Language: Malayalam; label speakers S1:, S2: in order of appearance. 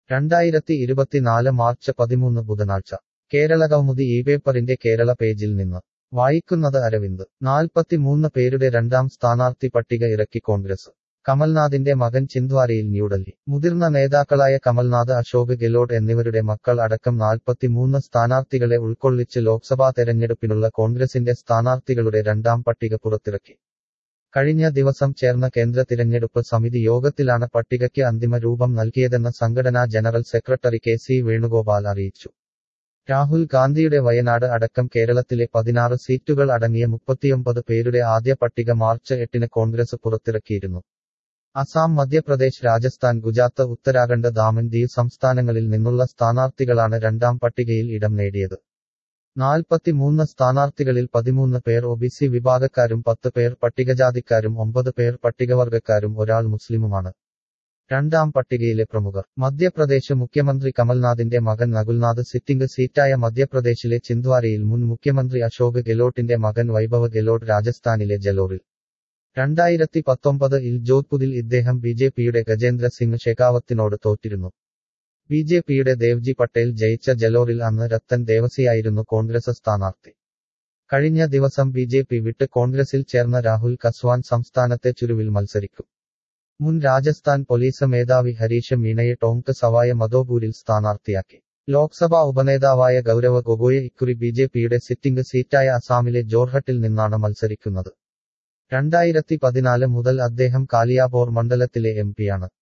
S1: രണ്ടായിരത്തി ഇരുപത്തിനാല് മാർച്ച് പതിമൂന്ന് ബുധനാഴ്ച കേരള കൗമുദി ഈ പേപ്പറിന്റെ കേരള പേജിൽ നിന്ന് വായിക്കുന്നത് അരവിന്ദ് നാൽപ്പത്തിമൂന്ന് പേരുടെ രണ്ടാം സ്ഥാനാർത്ഥി പട്ടിക ഇറക്കി കോൺഗ്രസ് കമൽനാഥിന്റെ മകൻ ചിന്ദ്വാരയിൽ ന്യൂഡൽഹി മുതിർന്ന നേതാക്കളായ കമൽനാഥ് അശോക് ഗെലോട്ട് എന്നിവരുടെ മക്കൾ അടക്കം നാൽപ്പത്തിമൂന്ന് സ്ഥാനാർത്ഥികളെ ഉൾക്കൊള്ളിച്ച് ലോക്സഭാ തെരഞ്ഞെടുപ്പിനുള്ള കോൺഗ്രസിന്റെ സ്ഥാനാർത്ഥികളുടെ രണ്ടാം പട്ടിക പുറത്തിറക്കി കഴിഞ്ഞ ദിവസം ചേർന്ന കേന്ദ്ര തിരഞ്ഞെടുപ്പ് സമിതി യോഗത്തിലാണ് പട്ടികയ്ക്ക് അന്തിമ രൂപം നൽകിയതെന്ന് സംഘടനാ general secretary K C Venugopal അറിയിച്ചു രാഹുൽ ഗാന്ധിയുടെ വയനാട് അടക്കം കേരളത്തിലെ പതിനാറ് സീറ്റുകൾ അടങ്ങിയ മുപ്പത്തിയൊമ്പത് പേരുടെ ആദ്യ പട്ടിക മാർച്ച് എട്ടിന് കോൺഗ്രസ് പുറത്തിറക്കിയിരുന്നു അസാം മധ്യപ്രദേശ് രാജസ്ഥാൻ ഗുജറാത്ത് ഉത്തരാഖണ്ഡ് ദാമൻ ദീവ് സംസ്ഥാനങ്ങളിൽ നിന്നുള്ള സ്ഥാനാർത്ഥികളാണ് രണ്ടാം പട്ടികയിൽ ഇടം നേടിയത് നാൽപ്പത്തിമൂന്ന് സ്ഥാനാർത്ഥികളിൽ പതിമൂന്ന് പേർ ഒബിസി വിഭാഗക്കാരും പത്ത് പേർ പട്ടികജാതിക്കാരും ഒമ്പത് പേർ പട്ടികവർഗക്കാരും ഒരാൾ മുസ്ലിമുമാണ് രണ്ടാം പട്ടികയിലെ പ്രമുഖർ മധ്യപ്രദേശ് മുഖ്യമന്ത്രി കമൽനാഥിന്റെ മകൻ നകുൽനാഥ് സിറ്റിംഗ് സീറ്റായ മധ്യപ്രദേശിലെ ചിന്ദ്വാരയിൽ മുൻ മുഖ്യമന്ത്രി അശോക് ഗെലോട്ടിന്റെ മകൻ വൈഭവ് ഗെലോട്ട് രാജസ്ഥാനിലെ ജലോറിൽ രണ്ടായിരത്തി പത്തൊമ്പത് ഇൽ ജോധ്പുരിൽ ഇദ്ദേഹം ബി ജെ പിയുടെ ഗജേന്ദ്ര സിംഗ് ഷെഖാവത്തിനോട് തോറ്റിരുന്നു ബി ജെ പിയുടെ ദേവ്ജി പട്ടേൽ ജയിച്ച ജലോറിൽ അന്ന് രത്തൻ ദേവസിയായിരുന്നു കോൺഗ്രസ് സ്ഥാനാർത്ഥി കഴിഞ്ഞ ദിവസം ബി ജെ പി വിട്ട് കോൺഗ്രസിൽ ചേർന്ന രാഹുൽ കസ്വാൻ സംസ്ഥാനത്തെ ചുരുവിൽ മത്സരിക്കും മുൻ രാജസ്ഥാൻ പോലീസ് മേധാവി ഹരീഷ് മീണയെ ടോങ്ക് സവായ മധോപൂരിൽ സ്ഥാനാർത്ഥിയാക്കി ലോക്സഭാ ഉപനേതാവായ ഗൗരവ ഗൊഗോയെ ഇക്കുറി ബി ജെ പിയുടെ സിറ്റിംഗ് സീറ്റായ അസാമിലെ ജോർഹട്ടിൽ നിന്നാണ് മത്സരിക്കുന്നത് രണ്ടായിരത്തി പതിനാല് മുതൽ അദ്ദേഹം കാലിയാബോർ മണ്ഡലത്തിലെ എം പിയാണ്